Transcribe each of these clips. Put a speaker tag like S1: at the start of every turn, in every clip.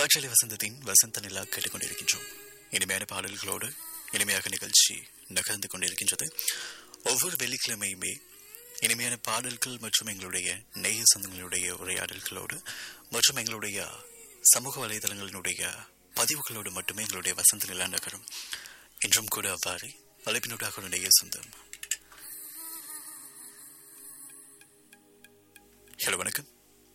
S1: காற்றலை வசந்தத்தின் வசந்த நிலா கேட்டுக்கொண்டிருக்கின்றோம் இனிமையான பாடல்களோடு இனிமையாக நிகழ்ச்சி நகர்ந்து கொண்டிருக்கின்றது ஒவ்வொரு வெள்ளிக்கிழமையுமே இனிமையான பாடல்கள் மற்றும் எங்களுடைய நேய சொந்தங்களுடைய உரையாடல்களோடு மற்றும் எங்களுடைய சமூக வலைதளங்களினுடைய பதிவுகளோடு மட்டுமே எங்களுடைய வசந்த நிலா நகரும் இன்றும் கூட அவ்வாறு வலைப்பினூடாக ஒரு நேய சொந்தம் ஹலோ வணக்கம்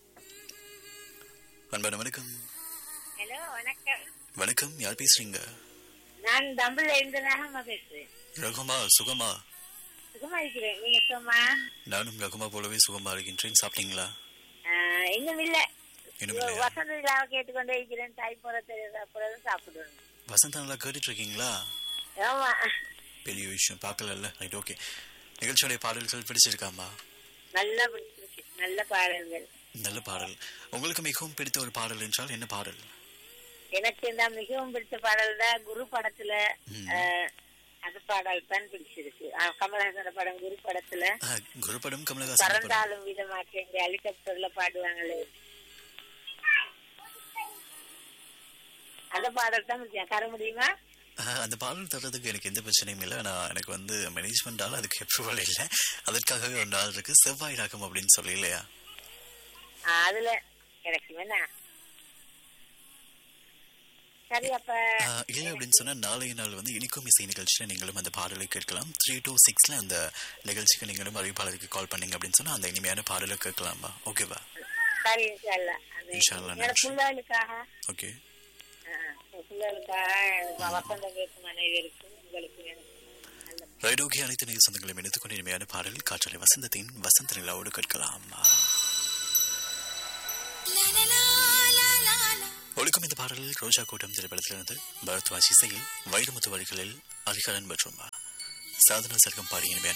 S1: அன்பான வணக்கம்
S2: ஹலோ வணக்கம்
S1: வணக்கம் யார் பேசுறீங்க
S2: நான் தம்பிள் இருந்து ரகமா பேசுறேன்
S1: ரகுமா சுகமா
S2: சுகமா இருக்கிறேன் நீங்க சுகமா
S1: நானும் ரகுமா போலவே சுகமா இருக்கின்றேன் சாப்பிட்டீங்களா
S2: ஆஹ், இன்னும் இல்ல
S1: இன்னும் இல்லையா?
S2: வசந்த விழாவை கேட்டுக்கொண்டே இருக்கிறேன் தாய் போற தெரியாத சாப்பிடுவேன்
S1: வசந்தா நல்லா கேட்டுட்டு இருக்கீங்களா
S2: ஆமா
S1: பெரிய விஷயம் பார்க்கலல்ல ரைட் ஓகே நிகழ்ச்சியோடைய பாடல்கள் பிடிச்சிருக்காமா
S2: நல்லா பிடிச்சிருக்கு நல்ல பாடல்கள்
S1: நல்ல பாடல் உங்களுக்கு மிகவும் பிடித்த ஒரு பாடல் என்றால் என்ன பாடல்
S2: எனக்கு இந்த மிகவும் பிடிச்ச பாடல் தான் குரு படத்துல
S1: ம்.
S2: ஆஹ், அந்த பாடல் தான் பிடிச்சிருக்கு ஆஹ், கமலஹாசன் படம் குரு படத்துல
S1: ஆ, குருபடம் கமலஹாசன் படம்
S2: பறந்தாலும் விதமாற்ற இந்த ஹெலிகாப்டர்ல பாடுவாங்களே அந்த பாடல் தான் பிடிச்சேன் தர முடியுமா
S1: ஆ, அந்த பாடல் தர்றதுக்கு எனக்கு எந்த பிரச்சனையும் இல்லை நான் எனக்கு வந்து மேனேஜ்மெண்டால அதுக்கு அப்ரூவல் இல்லை அதற்காகவே ஒரு நாள் இருக்கு செவ்வாய் ராகம் அப்படின்னு சொல்லி இல்லையா
S2: ஆஹ், அதுல எனக்கு வேணா சரி அப்ப
S1: ஆ, இல்லை அப்படின்னு சொன்னா நாளைய நாள் வந்து இனிக்கும் இசை நிகழ்ச்சியில நீங்களும் அந்த பாடலை கேட்கலாம் த்ரீ டூ சிக்ஸ்ல அந்த நிகழ்ச்சிக்கு நீங்களும் அறிவிப்பாளருக்கு கால் பண்ணீங்க அப்படின்னு சொன்னா அந்த இனிமையான பாடலை கேட்கலாமா ஓகேவா
S2: சரி இன்ஷால்லா அந்த
S1: இன்ஷா அல்லாஹ்,
S2: என்னோட
S1: நன்றி.
S2: பிள்ளைகளுக்காக
S1: ஓகே
S2: ஆஹ், என் பிள்ளைகளுக்காக எனக்கு வசந்த கேட்கும் அனைவருக்கும் உங்களுக்கு எனக்கும் நல்ல
S1: ரைட் ஓகே அனைத்து நேய சொந்தங்களையும் இணைத்துக் கொண்டு இனிமையான பாடல் காற்றலை வசந்தத்தின் வசந்த நிலாவோடு கேட்கலாம் ஒழுக்கம் இந்த பாடல் ரோஜா கூட்டம் திரைப்படத்திலிருந்து பரத்வாஜ் இசையில் வைரமுத்து வழிகளில் அரிகரன் மற்றும் சாதனா சர்க்கம் பாடிய இனிமையான